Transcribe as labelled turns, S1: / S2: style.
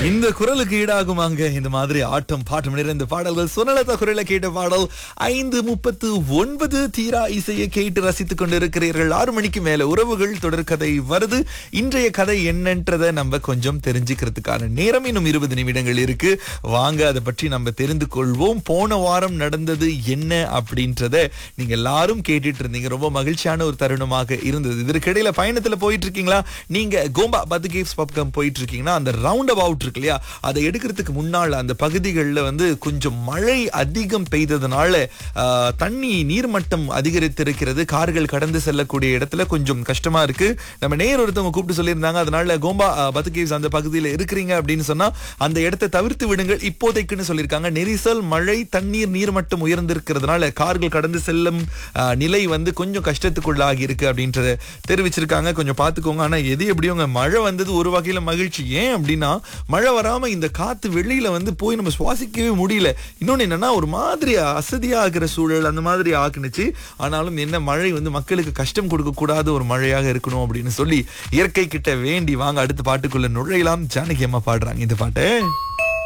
S1: இந்த குரலுக்கு ஈடாகுமாங்க இந்த மாதிரி ஆட்டம் பாட்டம் நிறைந்த பாடல்கள் சுனலதா குரலை கேட்ட பாடல் ஐந்து முப்பத்து ஒன்பது தீரா இசையை கேட்டு ரசித்துக் கொண்டிருக்கிறீர்கள் ஆறு மணிக்கு மேல உறவுகள் தொடர்கதை வருது இன்றைய கதை என்னன்றதை நம்ம கொஞ்சம் தெரிஞ்சுக்கிறதுக்கான நேரம் இன்னும் இருபது நிமிடங்கள் இருக்கு வாங்க அதை பற்றி நம்ம தெரிந்து கொள்வோம் போன வாரம் நடந்தது என்ன அப்படின்றத நீங்க எல்லாரும் கேட்டுட்டு இருந்தீங்க ரொம்ப மகிழ்ச்சியான ஒரு தருணமாக இருந்தது இதற்கிடையில பயணத்துல போயிட்டு இருக்கீங்களா நீங்க கோம்பா பத்து கேவ்ஸ் பக்கம் போயிட்டு இருக்கீங்கன்னா அந்த ரவுண்ட் அபவுட் இருக்கு இல்லையா அதை எடுக்கிறதுக்கு முன்னால் அந்த பகுதிகளில் வந்து கொஞ்சம் மழை அதிகம் பெய்ததுனால ஆஹ், தண்ணி நீர்மட்டம் அதிகரித்திருக்கிறது கார்கள் கடந்து செல்லக்கூடிய இடத்துல கொஞ்சம் கஷ்டமா இருக்கு நம்ம நேர் ஒருத்தவங்க கூப்பிட்டு சொல்லியிருந்தாங்க அதனால கோம்பா ஆஹ், பத்து கேவ்ஸ் அந்த பகுதியில் இருக்கிறீங்க அப்படின்னு சொன்னா அந்த இடத்தை தவிர்த்து விடுங்கள் இப்போதைக்குன்னு சொல்லியிருக்காங்க நெரிசல் மழை தண்ணீர் நீர்மட்டம் உயர்ந்திருக்கிறதுனால கார்கள் கடந்து செல்லும் ஆஹ், நிலை வந்து கொஞ்சம் கஷ்டத்துக்குள்ளாகி இருக்கு அப்படின்றத தெரிவிச்சிருக்காங்க கொஞ்சம் பார்த்துக்கோங்க ஆனா எது எப்படியோங்க மழை வந்தது ஒரு வகையில மகிழ்ச்சி ஏன் அப்படின்னா மழை வராம இந்த காத்து வெளியில வந்து போய் நம்ம சுவாசிக்கவே முடியல இன்னொன்னு என்னன்னா ஒரு மாதிரி அசதியா ஆகிற சூழல் அந்த மாதிரி ஆக்குனுச்சு ஆனாலும் என்ன மழை வந்து மக்களுக்கு கஷ்டம் கொடுக்க கூடாத ஒரு மழையாக இருக்கணும் அப்படின்னு சொல்லி இயற்கை கிட்ட வேண்டி வாங்க அடுத்த பாட்டுக்குள்ள நுழையலாம் ஜானகி அம்மா பாடுறாங்க இந்த பாட்டை